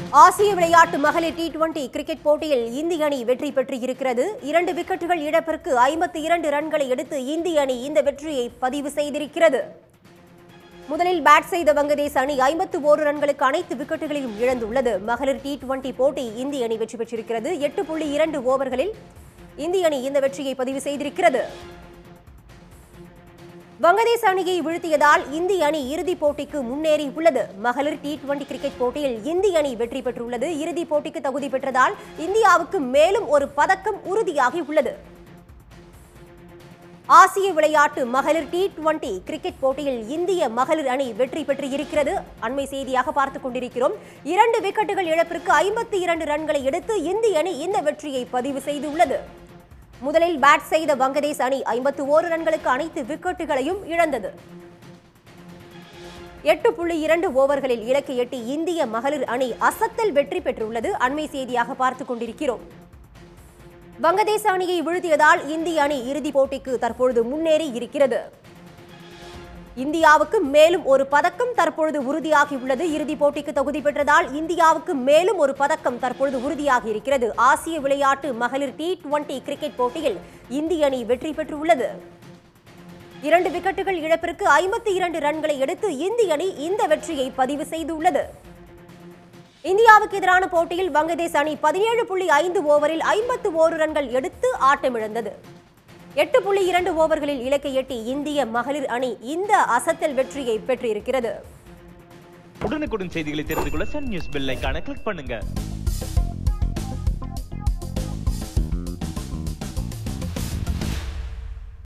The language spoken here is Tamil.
ஆசிய விளையாட்டு மகளிர் டி டுவெண்டி கிரிக்கெட் போட்டியில் இந்திய அணி வெற்றி பெற்று இருக்கிறது இரண்டு விக்கெட்டுகள் இழப்பிற்கு ஐம்பத்தி இரண்டு ரன்களை எடுத்து இந்திய அணி இந்த வெற்றியை பதிவு செய்திருக்கிறது முதலில் பேட் செய்த வங்கதேச அணி ஐம்பத்து ஓரு ரன்களுக்கு அனைத்து விக்கெட்டுகளையும் இழந்துள்ளது மகளிர் டி டுவெண்டி போட்டி இந்திய அணி வெற்றி பெற்றிருக்கிறது எட்டு புள்ளி இரண்டு ஓவர்களில் இந்திய அணி இந்த வெற்றியை பதிவு செய்திருக்கிறது வங்கதேச அணியை வீழ்த்தியதால் இந்திய அணி இறுதிப் போட்டிக்கு முன்னேறி உள்ளது மகளிர் டி டுவெண்டி கிரிக்கெட் போட்டியில் இந்திய அணி வெற்றி பெற்றுள்ளது இறுதிப் போட்டிக்கு தகுதி பெற்றதால் இந்தியாவுக்கு மேலும் ஒரு பதக்கம் உறுதியாகி உள்ளது ஆசிய விளையாட்டு மகளிர் டி டுவெண்டி கிரிக்கெட் போட்டியில் இந்திய மகளிர் அணி வெற்றி பெற்று இருக்கிறது அண்மை செய்தியாக பார்த்துக் கொண்டிருக்கிறோம் இரண்டு விக்கெட்டுகள் இழப்பிற்கு ஐம்பத்தி இரண்டு ரன்களை எடுத்து இந்திய அணி இந்த வெற்றியை பதிவு செய்துள்ளது முதலில் பேட் செய்த வங்கதேச அணி ஐம்பத்து ஓரு ரன்களுக்கு அனைத்து விக்கெட்டுகளையும் இழந்தது எட்டு புள்ளி இரண்டு ஓவர்களில் இலக்கு எட்டி இந்திய மகளிர் அணி அசத்தல் வெற்றி பெற்றுள்ளது அண்மை செய்தியாக பார்த்துக் கொண்டிருக்கிறோம் வங்கதேச அணியை வீழ்த்தியதால் இந்திய அணி இறுதிப் போட்டிக்கு தற்பொழுது முன்னேறி இருக்கிறது இந்தியாவுக்கு மேலும் ஒரு பதக்கம் தற்பொழுது உறுதியாகியுள்ளது இறுதிப் போட்டிக்கு தகுதி பெற்றதால் இந்தியாவுக்கு மேலும் ஒரு பதக்கம் தற்பொழுது உறுதியாகி இருக்கிறது ஆசிய விளையாட்டு மகளிர் டி டுவெண்டி கிரிக்கெட் போட்டியில் இந்திய அணி வெற்றி பெற்றுள்ளது இரண்டு விக்கெட்டுகள் இழப்பிற்கு ஐம்பத்தி இரண்டு ரன்களை எடுத்து இந்திய அணி இந்த வெற்றியை பதிவு செய்துள்ளது இந்தியாவுக்கு எதிரான போட்டியில் வங்கதேச அணி பதினேழு புள்ளி ஐந்து ஓவரில் ஐம்பத்து ஓரு ரன்கள் எடுத்து ஆட்டமிழந்தது எட்டு புள்ளி இரண்டு ஓவர்களில் இலக்கை எட்டி இந்திய மகளிர் அணி இந்த அசத்தல் வெற்றியை பெற்றிருக்கிறது உடனுக்குடன் செய்திகளை தெரிந்து கொள்ள சன் நியூஸ் பெல் ஐகானை கிளிக் பண்ணுங்க